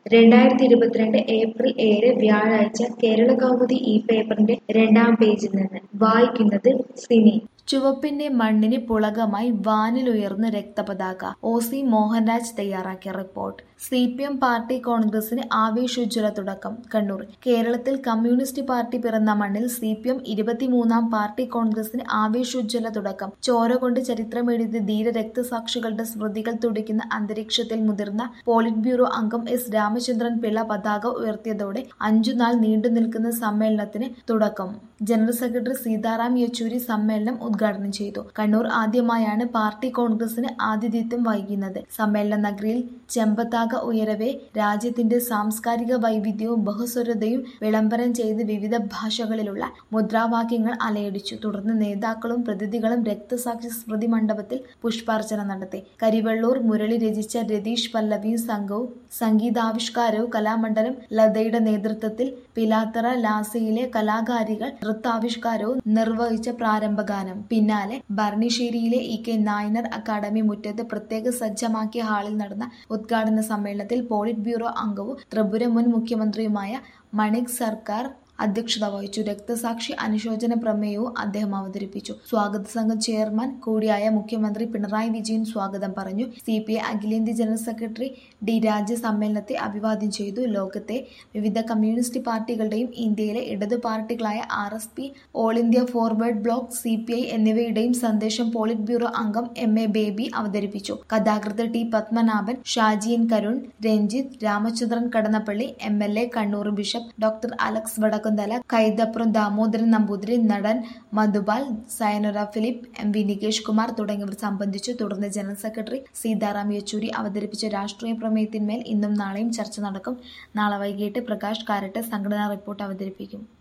രണ്ടായിരത്തി ഇരുപത്തിരണ്ട് ഏപ്രിൽ ഏഴ് വ്യാഴാഴ്ച കേരളകൗമുദി ഈ പേപ്പറിന്റെ രണ്ടാം പേജിൽ നിന്ന് വായിക്കുന്നത് സിനി ചുവപ്പിന്റെ മണ്ണിന് പുളകമായി വാനിലുയർന്ന് രക്തപതാക ഒ സി മോഹൻരാജ് തയ്യാറാക്കിയ report C P M party കോൺഗ്രസിന് ആവേശോജ്വല തുടക്കം കണ്ണൂർ കേരളത്തിൽ കമ്മ്യൂണിസ്റ്റ് പാർട്ടി പിറന്ന മണ്ണിൽ സി പി എം ഇരുപത്തിമൂന്നാം പാർട്ടി കോൺഗ്രസിന് ആവേശോജ്വല തുടക്കം ചോര കൊണ്ട് ചരിത്രമെഴുതിയ ധീര രക്തസാക്ഷികളുടെ സ്മൃതികൾ തുടിക്കുന്ന അന്തരീക്ഷത്തിൽ മുതിർന്ന പോളിറ്റ് ബ്യൂറോ അംഗം എസ് രാമചന്ദ്രൻ പിള്ള പതാക ഉയർത്തിയതോടെ അഞ്ചു നാൾ നീണ്ടു നിൽക്കുന്ന സമ്മേളനത്തിന് തുടക്കം ജനറൽ സെക്രട്ടറി സീതാറാം യെച്ചൂരി സമ്മേളനം ഉദ്ഘാടനം ചെയ്തു കണ്ണൂർ ആദ്യമായാണ് പാർട്ടി കോൺഗ്രസിന് ആതിഥ്യത്വം വഹിക്കുന്നത് സമ്മേളന നഗരിയിൽ ചെമ്പതാക ഉയരവെ രാജ്യത്തിന്റെ സാംസ്കാരിക വൈവിധ്യവും ബഹുസ്വരതയും വിളംബരം ചെയ്ത് വിവിധ ഭാഷകളിലുള്ള മുദ്രാവാക്യങ്ങൾ അലയടിച്ചു തുടർന്ന് നേതാക്കളും പ്രതിനിധികളും രക്തസാക്ഷി സ്മൃതി മണ്ഡപത്തിൽ പുഷ്പാർച്ചന നടത്തി കരിവെള്ളൂർ മുരളി രചിച്ച രതീഷ് പല്ലവിയും സംഘവും സംഗീതാവിഷ്കാരവും കലാമണ്ഡലം ലതയുടെ നേതൃത്വത്തിൽ പിലാത്തറ ലാസയിലെ കലാകാരികൾ നൃത്താവിഷ്കാരവും നിർവഹിച്ച പ്രാരംഭഗാനം പിന്നാലെ ഭരണശ്ശേരിയിലെ ഇ കെ നായനർ അക്കാദമി മുറ്റത്ത് പ്രത്യേക സജ്ജമാക്കിയ ഹാളിൽ നടന്ന ഉദ്ഘാടന സമ്മേളനത്തിൽ പോളിറ്റ് ബ്യൂറോ അംഗവും ത്രിപുര മുൻ മുഖ്യമന്ത്രിയുമായ മണിക് സർക്കാർ അധ്യക്ഷത വഹിച്ചു രക്തസാക്ഷി അനുശോചന പ്രമേയവും അദ്ദേഹം അവതരിപ്പിച്ചു സ്വാഗത സംഘം ചെയർമാൻ കൂടിയായ മുഖ്യമന്ത്രി പിണറായി വിജയൻ സ്വാഗതം പറഞ്ഞു സി പി ഐ അഖിലേന്ത്യാ ജനറൽ സെക്രട്ടറി ഡി രാജ സമ്മേളനത്തെ അഭിവാദ്യം ചെയ്തു ലോകത്തെ വിവിധ കമ്മ്യൂണിസ്റ്റ് പാർട്ടികളുടെയും ഇന്ത്യയിലെ ഇടതു പാർട്ടികളായ R S P all India forward bloc C P I എന്നിവയുടെയും സന്ദേശം പോളിറ്റ് ബ്യൂറോ അംഗം എം എ ബേബി അവതരിപ്പിച്ചു കഥാകൃത്ത് T Padmanabhan Shaji N Karun Ranjith Ramachandran Kadannappally M L A Kannur bishop doctor Alex Vadakkumthala Kaithapram Damodaran Namboothiri നടൻ മധുപാൽ സയനോര ഫിലിപ്പ് എം വി നികേഷ് കുമാർ തുടങ്ങിയവർ സംബന്ധിച്ചു തുടർന്ന് ജനറൽ സെക്രട്ടറി സീതാറാം യെച്ചൂരി അവതരിപ്പിച്ച രാഷ്ട്രീയ പ്രമേയത്തിന്മേൽ ഇന്നും നാളെയും ചർച്ച നടക്കും നാളെ വൈകിട്ട് പ്രകാശ് കാരട്ട് സംഘടനാ റിപ്പോർട്ട് അവതരിപ്പിക്കും